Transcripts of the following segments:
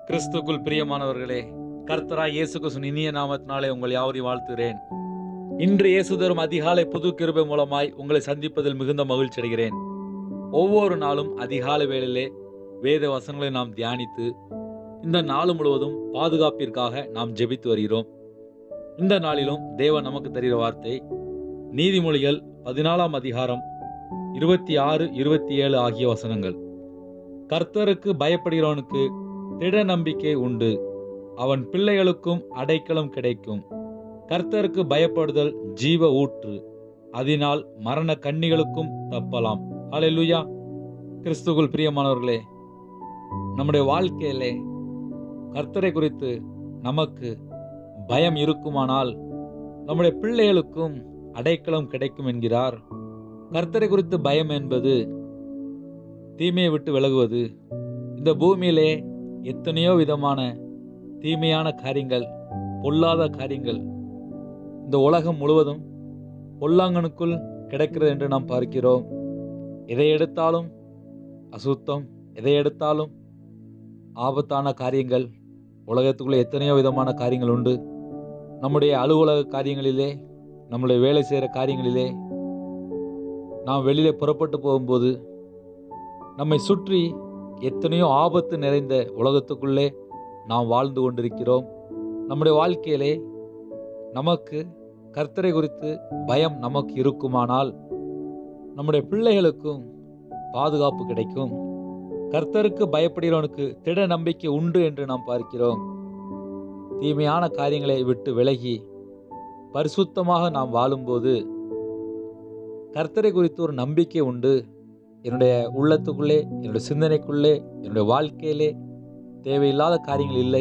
கிறிஸ்துக்குள் பிரியமானவர்களே கர்த்தராய் இயேசு கிறிஸ்துவின் இனிய நாமத்தினாலே உங்கள் யாவரையும் வாழ்த்துகிறேன் இன்று இயேசு தரும் அதிகாலை புது கிருபை மூலமாய் உங்களை சந்திப்பதில் மிகுந்த மகிழ்ச்சி அடைகிறேன் ஒவ்வொரு நாளும் அதிகாலை வேளையிலே வேத வசனங்களை நாம் தியானித்து இந்த நாள் முழுவதும் பாதுகாப்பிற்காக நாம் ஜெபித்து வருகிறோம் இந்த நாளிலும் தேவன் நமக்கு தருகிற வார்த்தை நீதிமொழிகள் பதினாலாம் அதிகாரம் இருபத்தி ஆறு இருபத்தி ஏழு ஆகிய வசனங்கள் கர்த்தருக்கு பயப்படுகிறவனுக்கு திட நம்பிக்கை உண்டு அவன் பிள்ளைகளுக்கும் அடைக்கலம் கிடைக்கும் கர்த்தருக்கு பயப்படுதல் ஜீவ ஊற்று அதனால் மரண கண்ணிகளுக்கும் தப்பலாம் ஹalleluya கிறிஸ்துக்குள் பிரியமானவர்களே நம்முடைய வாழ்க்கையிலே கர்த்தரை குறித்து நமக்கு பயம் இருக்குமானால் நம்முடைய பிள்ளைகளுக்கும் அடைக்கலம் கிடைக்கும் என்கிறார் கர்த்தரை குறித்து பயம் என்பது தீமையை விட்டு விலகுவது இந்த பூமியிலே எத்தனையோ விதமான தீமையான காரியங்கள் பொல்லாத காரியங்கள் இந்த உலகம் முழுவதும் பொல்லாங்கனுக்குள் கிடக்கிறது என்று நாம் பார்க்கிறோம் எதை எடுத்தாலும் அசுத்தம் எதை எடுத்தாலும் ஆபத்தான காரியங்கள் உலகத்துக்குள்ளே எத்தனையோ விதமான காரியங்கள் உண்டு நம்முடைய அலுவலக காரியங்களிலே நம்முடைய வேலை செய்கிற காரியங்களிலே நாம் வெளியிலே புறப்பட்டு போகும்போது நம்மை சுற்றி எத்தனையோ ஆபத்து நிறைந்த உலகத்துக்குள்ளே நாம் வாழ்ந்து கொண்டிருக்கிறோம் நம்முடைய வாழ்க்கையிலே நமக்கு கர்த்தரை குறித்து பயம் நமக்கு இருக்குமானால் நம்முடைய பிள்ளைகளுக்கும் பாதுகாப்பு கிடைக்கும் கர்த்தருக்கு பயப்படுகிறவனுக்கு திட நம்பிக்கை உண்டு என்று நாம் பார்க்கிறோம் தீமையான காரியங்களை விட்டு விலகி பரிசுத்தமாக நாம் வாழும்போது கர்த்தரை குறித்து ஒரு நம்பிக்கை உண்டு என்னுடைய உள்ளத்துக்குள்ளே என்னுடைய சிந்தனைக்குள்ளே என்னுடைய வாழ்க்கையிலே தேவையில்லாத காரியங்கள் இல்லை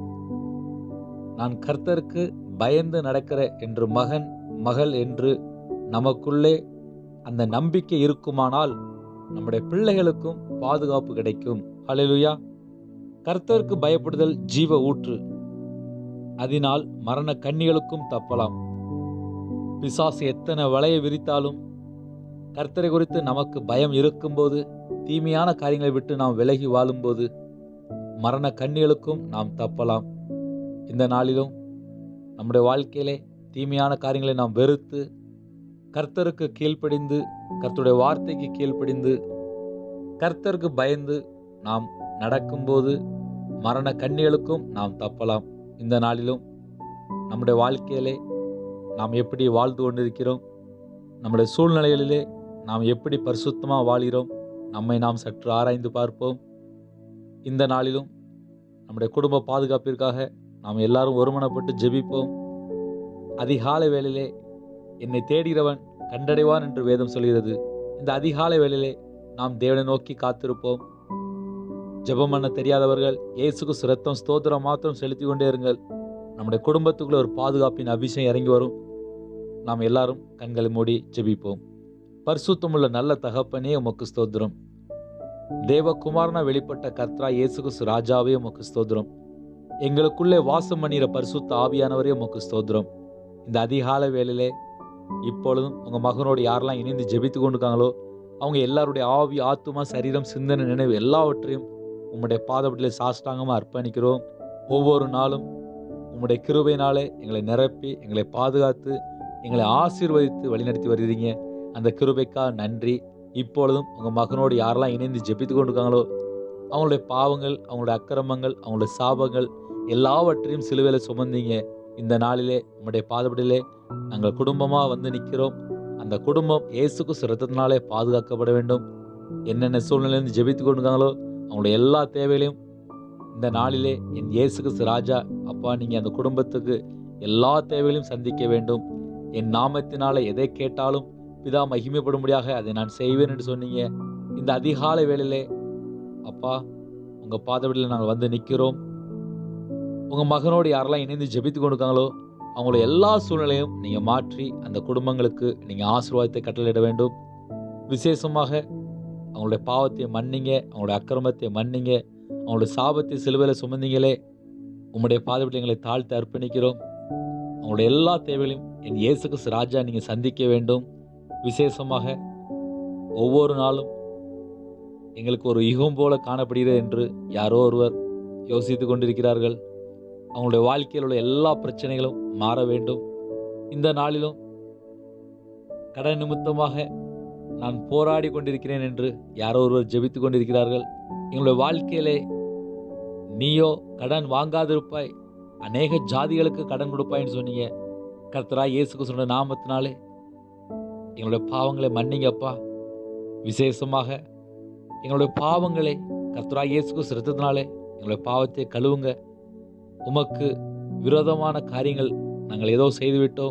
நான் கர்த்தருக்கு பயந்து நடக்கிற என்று மகன் மகள் என்று நமக்குள்ளே அந்த நம்பிக்கை இருக்குமானால் நம்முடைய பிள்ளைகளுக்கும் பாதுகாப்பு கிடைக்கும் ஹalleluya கர்த்தருக்கு பயப்படுதல் ஜீவ ஊற்று அதனால் மரண கண்ணிகளுக்கும் தப்பலாம் பிசாசு எத்தனை வலையை விரித்தாலும் கர்த்தரை குறித்து நமக்கு பயம் இருக்கும்போது தீமையான காரியங்களை விட்டு நாம் விலகி வாழும்போது மரண கண்ணிகளுக்கும் நாம் தப்பலாம் இந்த நாளிலும் நம்முடைய வாழ்க்கையிலே தீமையான காரியங்களை நாம் வெறுத்து கர்த்தருக்கு கீழ்ப்படிந்து கர்த்தருடைய வார்த்தைக்கு கீழ்ப்படிந்து கர்த்தருக்கு பயந்து நாம் நடக்கும்போது மரண கண்ணிகளுக்கும் நாம் தப்பலாம் இந்த நாளிலும் நம்முடைய வாழ்க்கையிலே நாம் எப்படி வாழ்ந்து கொண்டிருக்கிறோம் நம்முடைய சூழ்நிலைகளிலே நாம் எப்படி பரிசுத்தமாக வாழ்கிறோம் நம்மை நாம் சற்று ஆராய்ந்து பார்ப்போம் இந்த நாளிலும் நம்முடைய குடும்ப பாதுகாப்பிற்காக நாம் எல்லாரும் ஒருமனப்பட்டு ஜெபிப்போம் அதிகாலை வேளையிலே என்னை தேடுகிறவன் கண்டடைவான் என்று வேதம் சொல்கிறது இந்த அதிகாலை வேளையிலே நாம் தேவனை நோக்கி காத்திருப்போம் ஜெபம் பண்ண தெரியாதவர்கள் இயேசுக்கு சிரத்தம் ஸ்தோத்திரம் மாத்திரம் செலுத்தி கொண்டே இருங்கள் நம்முடைய குடும்பத்துக்குள்ள ஒரு பாதுகாப்பின் அபிஷேகம் இறங்கி வரும் நாம் எல்லாரும் கண்களை மூடி ஜெபிப்போம் பரிசுத்தமுள்ள நல்ல தகப்பனே உமக்கு ஸ்தோத்திரம் தேவகுமாரனா வெளிப்பட்ட கர்த்தரா இயேசுகுசு ராஜாவே உமக்கு ஸ்தோத்திரம் எங்களுக்குள்ளே வாசம் பண்ணுகிற பரிசுத்த ஆவியானவரே உமக்கு ஸ்தோத்திரம் இந்த அதிகால வேளையிலே இப்பொழுதும் உங்கள் மகனோடு யாரெல்லாம் இணைந்து ஜெபித்து கொண்டிருக்காங்களோ அவங்க எல்லாருடைய ஆவி ஆத்துமா சரீரம் சிந்தனை நினைவு எல்லாவற்றையும் உம்முடைய பாதப்பட்டிலே சாஷ்டாங்கமாக அர்ப்பணிக்கிறோம் ஒவ்வொரு நாளும் உம்முடைய கிருபையினாலே எங்களை நிரப்பி எங்களை பாதுகாத்து எங்களை ஆசீர்வதித்து வழிநடத்தி வருகிறீங்க அந்த கிருபைக்காக நன்றி இப்பொழுதும் உங்கள் மகனோடு யாரெல்லாம் இணைந்து ஜெபித்து கொண்டிருக்காங்களோ அவங்களுடைய பாவங்கள் அவங்களுடைய அக்கிரமங்கள் அவங்களுடைய சாபங்கள் எல்லாவற்றையும் சிலுவையில் சுமந்தீங்க இந்த நாளிலே உம்முடைய பாதப்படியிலே நாங்கள் குடும்பமாக வந்து நிற்கிறோம் அந்த குடும்பம் இயேசுக்கு சிரத்தத்தினாலே பாதுகாக்கப்பட வேண்டும் என்னென்ன சூழ்நிலையிலிருந்து ஜெபித்து கொண்டிருக்காங்களோ அவங்களுடைய எல்லா தேவைகளையும் இந்த நாளிலே என் இயேசுக்கு ராஜா அப்பா நீங்கள் அந்த குடும்பத்துக்கு எல்லா தேவைகளையும் சந்திக்க வேண்டும் என் நாமத்தினால எதை கேட்டாலும் பிதா மகிமைப்படும்படியாக அதை நான் செய்வேன் என்று சொன்னீங்க இந்த அதிகாலை வேளையிலே அப்பா உங்கள் பாதவடியில் நாங்கள் வந்து நிற்கிறோம் உங்கள் மகனோடு யாரெல்லாம் இணைந்து ஜெபித்து கொண்டிருக்காங்களோ அவங்களோட எல்லா சூழ்நிலையும் நீங்கள் மாற்றி அந்த குடும்பங்களுக்கு நீங்கள் ஆசீர்வாதத்தை கட்டளையிட வேண்டும் விசேஷமாக அவங்களுடைய பாவத்தை மன்னிங்க அவங்களுடைய அக்கிரமத்தை மன்னிங்க அவங்களுடைய சாபத்தை சிலுவையில் சுமந்தீங்களே உங்களுடைய பாதப்பட்டு எங்களை தாழ்த்து அர்ப்பணிக்கிறோம் அவங்களுடைய எல்லா தேவைகளையும் என் இயேசுக்கு ராஜா நீங்கள் சந்திக்க வேண்டும் விசேஷமாக ஒவ்வொரு நாளும் எங்களுக்கு ஒரு யுகம் போல காணப்படுகிறது என்று யாரோ ஒருவர் யோசித்து கொண்டிருக்கிறார்கள் அவங்களுடைய வாழ்க்கையில் உள்ள எல்லா பிரச்சனைகளும் மாற வேண்டும் இந்த நாளிலும் கடன் நிமித்தமாக நான் போராடி கொண்டிருக்கிறேன் என்று யாரோ ஒருவர் ஜெபித்து கொண்டிருக்கிறார்கள் எங்களுடைய வாழ்க்கையிலே நீயோ கடன் வாங்காதிருப்பாய் அநேக ஜாதிகளுக்கு கடன் கொடுப்பாய்ன்னு சொன்னீங்க கர்த்தரா இயேசுக்கு சொன்ன நாமத்தினாலே எங்களுடைய பாவங்களை மன்னிங்கப்பா விசேஷமாக எங்களுடைய பாவங்களை கர்த்தரா இயேசுக்கு சிறுத்தத்தினாலே எங்களுடைய பாவத்தை கழுவுங்க உமக்கு விரோதமான காரியங்கள் நாங்கள் ஏதோ செய்துவிட்டோம்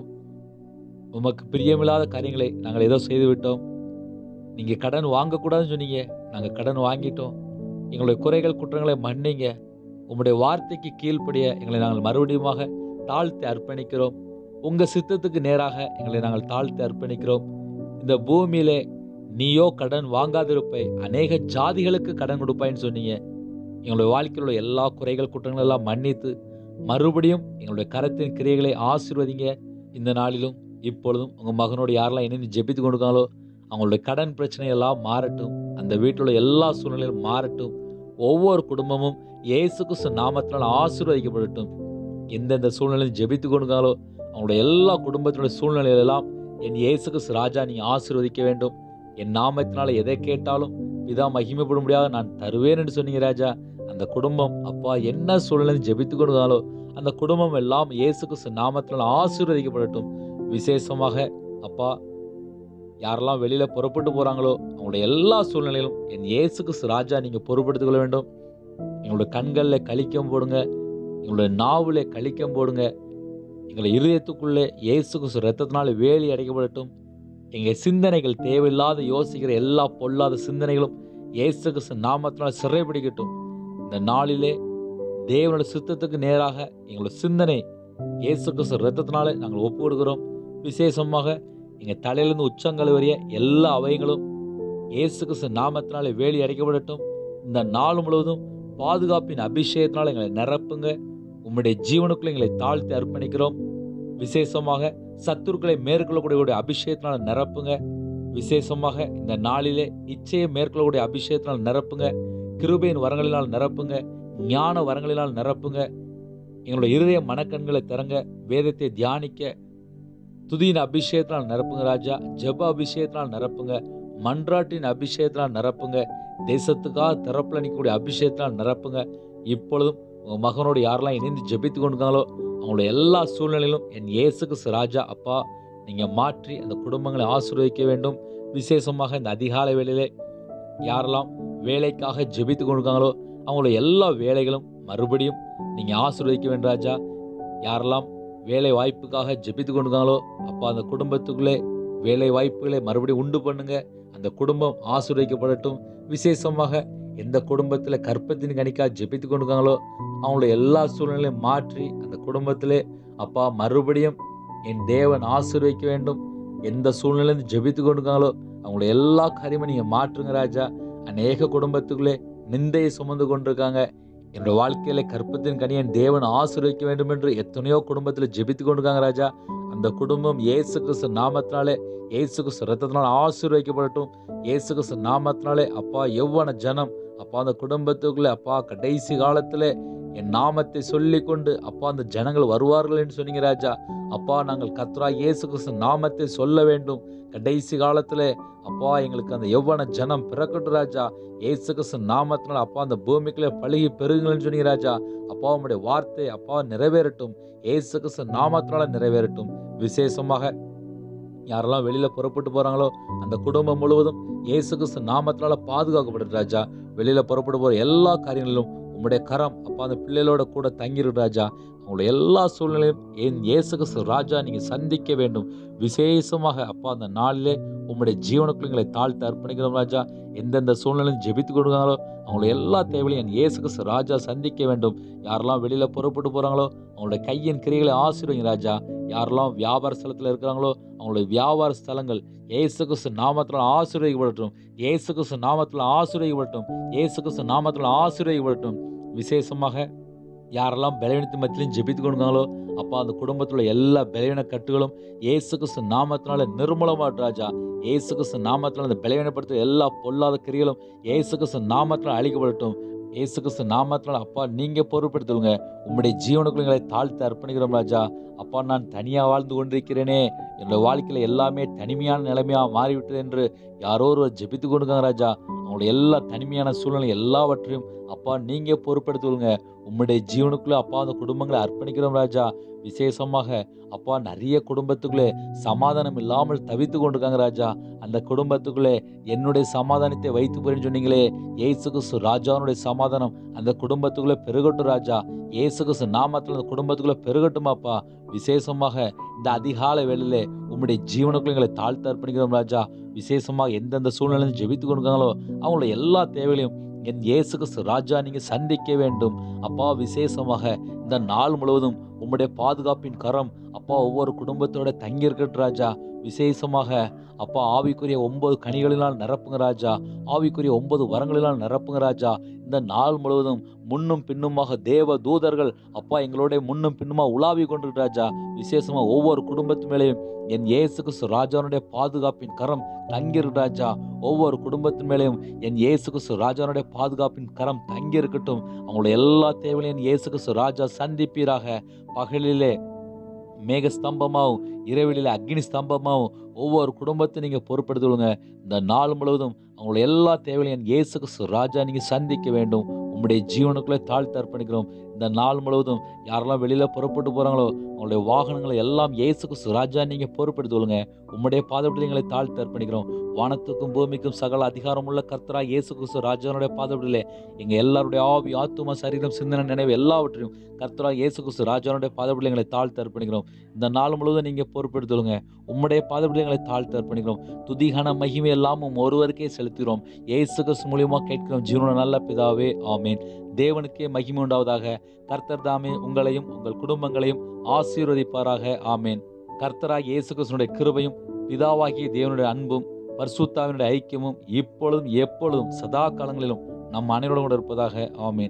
உமக்கு பிரியமில்லாத காரியங்களை நாங்கள் ஏதோ செய்துவிட்டோம் நீங்கள் கடன் வாங்கக்கூடாதுன்னு சொன்னீங்க நாங்கள் கடன் வாங்கிட்டோம் எங்களுடைய குறைகள் குற்றங்களை மன்னிங்க உம்முடைய வார்த்தைக்கு கீழ்ப்படிய எங்களை நாங்கள் மறுபடியுமாக தாழ்த்தி அர்ப்பணிக்கிறோம் உங்கள் சித்தத்துக்கு நேராக எங்களை நாங்கள் தாழ்த்தி அர்ப்பணிக்கிறோம் இந்த பூமியிலே நீயோ கடன் வாங்காதிருப்பை அநேக ஜாதிகளுக்கு கடன் கொடுப்பாயின்னு சொன்னீங்க எங்களுடைய வாழ்க்கையில் உள்ள எல்லா குறைகள் குற்றங்கள் எல்லாம் மன்னித்து மறுபடியும் எங்களுடைய கரத்தின் கிரியைகளை ஆசீர்வதிங்க இந்த நாளிலும் இப்பொழுதும் உங்கள் மகனோடு யாரெல்லாம் இணைந்து ஜெபித்து கொண்டிருக்காங்களோ அவங்களுடைய கடன் பிரச்சனை எல்லாம் மாறட்டும் அந்த வீட்டில் உள்ள எல்லா சூழ்நிலையும் மாறட்டும் ஒவ்வொரு குடும்பமும் இயேசு கிறிஸ்து நாமத்தினால் ஆசீர்வதிக்கப்படட்டும் எந்தெந்த சூழ்நிலையும் ஜெபித்து கொண்டிருக்காங்களோ அவங்களுடைய எல்லா குடும்பத்தினுடைய சூழ்நிலையிலெல்லாம் என் இயேசு கிறிஸ்து ராஜா நீங்கள் ஆசீர்வதிக்க வேண்டும் என் நாமத்தினால எதை கேட்டாலும் பிதா மகிமைப்படும்படியாக நான் தருவேன் என்று சொன்னீங்க ராஜா அந்த குடும்பம் அப்பா என்ன சூழ்நிலை ஜெபித்து கொண்டாலோ அந்த குடும்பம் எல்லாம் இயேசு கிறிஸ்து நாமத்தினால் ஆசீர்வதிக்கப்படட்டும் விசேஷமாக அப்பா யாரெல்லாம் வெளியில புறப்பட்டு போறாங்களோ அவங்களுடைய எல்லா சூழ்நிலையிலும் என் இயேசு கிறிஸ்து ராஜா நீங்க பொறுப்படுத்திக் கொள்ள வேண்டும் எங்களுடைய கண்களில் கழிக்கம் போடுங்க எங்களுடைய நாவில் கழிக்கம் போடுங்க எங்களை இருதயத்துக்குள்ளே இயேசு கிறிஸ்து ரத்தத்தினால வேலி அடைக்கப்படட்டும் எங்கள் சிந்தனைகள் தேவையில்லாத யோசிக்கிற எல்லா பொல்லாத சிந்தனைகளும் இயேசு கிறிஸ்து நாமத்தினால் சிறைபிடிக்கட்டும் இந்த நாளிலே தேவனுடைய சித்தத்துக்கு நேராக எங்களோட சிந்தனை இயேசு கிறிஸ்து ரத்தத்தினால நாங்கள் ஒப்பு கொடுக்கிறோம் விசேஷமாக எங்கள் தலையிலிருந்து உச்சங்கள் வரைய எல்லா அவைகளும் இயேசு கிறிஸ்து நாமத்தினாலே வேலி அடைக்கப்படட்டும் இந்த நாள் முழுவதும் பாதுகாப்பின் அபிஷேகத்தினால் எங்களை நிரப்புங்க உம்முடைய ஜீவனுக்குள்ள எங்களை தாழ்த்தி அர்ப்பணிக்கிறோம் விசேஷமாக சத்துருக்களை மேற்கொள்ளக்கூடிய அபிஷேகத்தினால் நிரப்புங்க விசேஷமாக இந்த நாளிலே இச்சையை மேற்கொள்ளக்கூடிய அபிஷேகத்தினால் நிரப்புங்க கிருபையின் வரங்களினால் நிரப்புங்க ஞான வரங்களினால் நிரப்புங்க எங்களுடைய இருதய மனக்கண்களை திறங்க வேதத்தை தியானிக்க துதியின் அபிஷேகத்தினால் நிரப்புங்க ராஜா ஜெப அபிஷேகத்தினால் நிரப்புங்க மன்றாட்டின் அபிஷேகத்தினால் நிரப்புங்க தேசத்துக்காக திறப்பில் நிற்கக்கூடிய அபிஷேகத்தினால் நிரப்புங்க இப்பொழுதும் உங்கள் மகனோடு யாரெல்லாம் இணைந்து ஜெபித்து கொண்டிருக்காங்களோ அவங்களுடைய எல்லா சூழ்நிலையிலும் என் இயேசுக்கு ராஜா அப்பா நீங்கள் மாற்றி அந்த குடும்பங்களை ஆசீர்வதிக்க வேண்டும் விசேஷமாக இந்த அதிகாலை வேளையிலே யாரெல்லாம் வேலைக்காக ஜெபித்து கொண்டிருக்காங்களோ அவங்களுடைய எல்லா வேலைகளும் மறுபடியும் நீங்கள் ஆசீர்வதிக்க வேண்டும் ராஜா யாரெல்லாம் வேலை வாய்ப்புக்காக ஜெபித்து கொண்டிருக்காங்களோ அப்பா அந்த குடும்பத்துக்குள்ளே வேலை வாய்ப்புகளை மறுபடியும் உண்டு பண்ணுங்க அந்த குடும்பம் ஆசீர்வதிக்கப்படட்டும் விசேஷமாக எந்த குடும்பத்தில் கற்பத்தின் கணிக்காக ஜெபித்து கொண்டிருக்காங்களோ அவங்களுடைய எல்லா சூழ்நிலையும் மாற்றி அந்த குடும்பத்திலே அப்பா மறுபடியும் என் தேவன் ஆசீர்வதிக்க வேண்டும் எந்த சூழ்நிலையிலும் ஜெபித்து கொண்டிருக்காங்களோ அவங்களுடைய எல்லா காரியமும் நீங்கள் மாற்றுங்க ராஜா அநேக குடும்பத்துக்குள்ளே நிந்தையை சுமந்து கொண்டிருக்காங்க என்னுடைய வாழ்க்கையில கற்பத்தின் கனியன் தேவன் ஆசீர்வதிக்க வேண்டும் என்று எத்தனையோ குடும்பத்தில் ஜெபித்து கொண்டிருக்காங்க ராஜா அந்த குடும்பம் இயேசு கிறிஸ்து நாமத்தினாலே இயேசு கிறிஸ்து ரத்தத்தினால ஆசீர்வதிக்கப்படட்டும் இயேசு கிறிஸ்து நாமத்தினாலே அப்பா எவ்வளவு ஜனம் அப்பா அந்த குடும்பத்துக்குள்ள அப்பா கடைசி காலத்துல என் நாமத்தை சொல்லி கொண்டு அப்பா அந்த ஜனங்கள் வருவார்கள் என்று சொன்னீங்க ராஜா அப்பா நாங்கள் கத்ரா இயேசு கிறிஸ்து நாமத்தை சொல்ல வேண்டும் கடைசி காலத்துல அப்பா எங்களுக்கு அந்த எவ்வளவு ஜனம் பிறக்கட்டும் ராஜா இயேசு கிறிஸ்து நாமத்தினால் அப்பா அந்த பூமிக்குள்ளே பழகி பெருகுங்கள்னு சொன்னீங்க ராஜா அப்பா உம்முடைய வார்த்தை அப்பா நிறைவேறட்டும் இயேசு கிறிஸ்து நாமத்தினால நிறைவேறட்டும் விசேஷமாக யாரெல்லாம் வெளியில புறப்பட்டு போறாங்களோ அந்த குடும்பம் முழுவதும் இயேசு கிறிஸ்து நாமத்தினால பாதுகாக்கப்படும் ராஜா வெளியில புறப்பட்டு போற எல்லா காரியங்களிலும் உம்முடைய கரம் அப்பா அந்த பிள்ளைகளோட கூட தங்கிரு ராஜா அவங்களுடைய எல்லா சூழ்நிலையும் என் இயேசு கிறிஸ்து ராஜா நீங்க சந்திக்க வேண்டும் விசேஷமாக அப்பா அந்த நாளிலே உம்முடைய ஜீவனுக்குள்ள எங்களை தாழ்த்து அர்ப்பணிக்கிறோம் ராஜா எந்தெந்த சூழ்நிலையும் ஜெபித்து கொடுக்காங்களோ அவங்களுடைய எல்லா தேவையிலும் என் இயேசு கிறிஸ்து ராஜா சந்திக்க வேண்டும் யாரெல்லாம் வெளியில புறப்பட்டு போறாங்களோ அவங்களுடைய கையின் கிரிகளை ஆசீர்வதிங்க ராஜா யாரெல்லாம் வியாபார ஸ்தலத்தில் இருக்கிறாங்களோ அவங்களுடைய வியாபார ஸ்தலங்கள் இயேசு கிறிஸ்து நாமத்தில் ஆசீர்வதிக்கப்படட்டும் இயேசு கிறிஸ்து நாமத்தில் ஆசீர்வதிக்கப்படட்டும் இயேசு கிறிஸ்து நாமத்தில் ஆசீர்வதிக்கப்படட்டும் விசேஷமாக யாரெல்லாம் பலவீனத்தின் மத்தியிலும் ஜெபித்து கொண்டாங்களோ அப்பா அந்த குடும்பத்தில் உள்ள எல்லா பலவீன கட்டுகளும் இயேசு கிறிஸ்து நாமத்தினால நிர்மூலமாட்டு ராஜா இயேசு கிறிஸ்து நாமத்தினால அந்த பலவீனப்படுத்துற எல்லா பொல்லாத கிரிகளும் இயேசு கிறிஸ்து நாமத்தினால் அழிக்கப்படட்டும் இயேசு கிறிஸ்து நாமத்தினால அப்பா நீங்க பொறுப்படுத்துங்க உம்முடைய ஜீவனுக்குள்ள எங்களை தாழ்த்து அர்ப்பணிக்கிறோம் ராஜா அப்பா நான் தனியா வாழ்ந்து கொண்டிருக்கிறேனே என்னோட வாழ்க்கையில எல்லாமே தனிமையான நிலைமையா மாறிவிட்டது என்று யாரோ ஒரு ஜெபித்து கொண்டிருக்காங்க ராஜா அவங்களுடைய எல்லா தனிமையான சூழ்நிலை எல்லாவற்றையும் அப்பா நீங்க பொறுப்படுத்துவங்க உம்முடைய ஜீவனுக்குள்ள அப்பா அந்த குடும்பங்களை அர்ப்பணிக்கிறோம் ராஜா விசேஷமாக அப்பா நிறைய குடும்பத்துக்குள்ளே சமாதானம் இல்லாமல் தவித்து கொண்டிருக்காங்க ராஜா அந்த குடும்பத்துக்குள்ளே என்னுடைய சமாதானத்தை வைத்து போறேன்னு சொன்னீங்களே ஏசு கிறிஸ்து ராஜாவுடைய சமாதானம் அந்த குடும்பத்துக்குள்ளே பெருகட்டும் ராஜா ஏசு கிறிஸ்து நாமத்தில் அந்த குடும்பத்துக்குள்ளே பெருகட்டுமாப்பா விசேஷமாக இந்த அதிகாலை வேளையிலே உம்முடைய ஜீவனுக்குள்ள எங்களை தாழ்த்து அர்ப்பணிக்கிறோம் ராஜா விசேஷமாக எந்தெந்த சூழ்நிலையும் ஜெபித்து கொடுக்காங்களோ அவங்களோட எல்லா தேவைகளையும் என் இயேசு கிறிஸ்து ராஜா நீங்க சந்திக்க வேண்டும் அப்பா விசேஷமாக இந்த நாள் முழுவதும் உம்முடைய பாதுகாப்பின் கரம் அப்பா ஒவ்வொரு குடும்பத்தோட தங்கி இருக்கட்டும் ராஜா விசேஷமாக அப்பா ஆவிக்குரிய ஒன்பது கனிகளினால் நிரப்புங்க ராஜா ஆவிக்குரிய ஒன்பது வரங்களினால் நிரப்புங்க ராஜா இந்த நாள் முழுவதும் முன்னும் பின்னுமாக தேவ தூதர்கள் அப்பா எங்களோட முன்னும் பின்னுமா உலாவி கொண்டு ராஜா விசேஷமா ஒவ்வொரு குடும்பத்து மேலேயும் என் இயேசு கிறிஸ்து ராஜாவுடைய பாதுகாப்பின் கரம் தங்கிரு ராஜா ஒவ்வொரு குடும்பத்தின் மேலேயும் என் இயேசு கிறிஸ்து ராஜாவுடைய பாதுகாப்பின் கரம் தங்கி இருக்கட்டும் அவங்களோட எல்லா தேவையிலும் என் இயேசு கிறிஸ்து ராஜா சந்திப்பீராக பகலிலே மேக ஸ்தம்பமாகவும் இரவிலே அக்னி ஸ்தம்பமாகவும் ஒவ்வொரு குடும்பத்தை நீங்கள் பொறுப்படுத்துவங்க இந்த நாள் முழுவதும் அவங்களோட எல்லா தேவையிலும் என் இயேசு கிறிஸ்து ராஜா நீங்கள் சந்திக்க வேண்டும் உம்முடைய ஜீவனுக்குள்ளே தாழ்த்து அர்ப்பணிக்கிறோம் இந்த நாள் முழுவதும் யாரெல்லாம் வெளியில் புறப்பட்டு போகிறாங்களோ அவங்களுடைய வாகனங்களை எல்லாம் இயேசு கிறிஸ்து ராஜா நீங்கள் பொறுப்படுத்துவங்க உம்முடைய பாதப்படி எங்களை தாழ்த்து அர்ப்பணிக்கிறோம் வானத்துக்கும் பூமிக்கும் சகல அதிகாரம் உள்ள கர்த்தரா இயேசு கிறிஸ்து ராஜானுடைய பாதப்படியிலே எங்கள் எல்லாருடைய ஆவி ஆத்தும சரீரம் சிந்தனை நினைவு எல்லாவற்றையும் கர்த்தரா இயேசு கிறிஸ்து ராஜானுடைய பாதப்படி எங்களை தாழ்த்து அர்ப்பணிக்கிறோம் இந்த நாள் முழுவதும் நீங்கள் பொறுப்படுத்துவங்க உம்முடைய பாதப்படி எங்களை தாழ்த்து அர்ப்பணிக்கிறோம் துதிகான மகிமை எல்லாமும் ஒருவருக்கே செலுத்துகிறோம் இயேசு கிறிஸ்து மூலியமாக கேட்கிறோம் ஜீவன நல்ல பிதாவே ஆமேன் தேவனுக்கே மகிமை உண்டாவதாக கர்த்தர் தாமே உங்களையும் உங்கள் குடும்பங்களையும் ஆசீர்வதிப்பாராக ஆமேன் கர்த்தராக இயேசு கிறிஸ்துனுடைய கிருபையும் பிதாவாகிய தேவனுடைய அன்பும் பரிசுத்தாவினுடைய ஐக்கியமும் இப்பொழுதும் எப்பொழுதும் சதா காலங்களிலும் நம் அனைவரோடு கூட இருப்பதாக ஆமேன்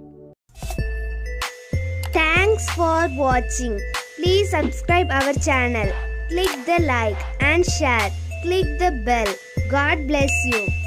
Thanks for watching. Please subscribe our channel. Click the like and share. Click the bell. God bless you.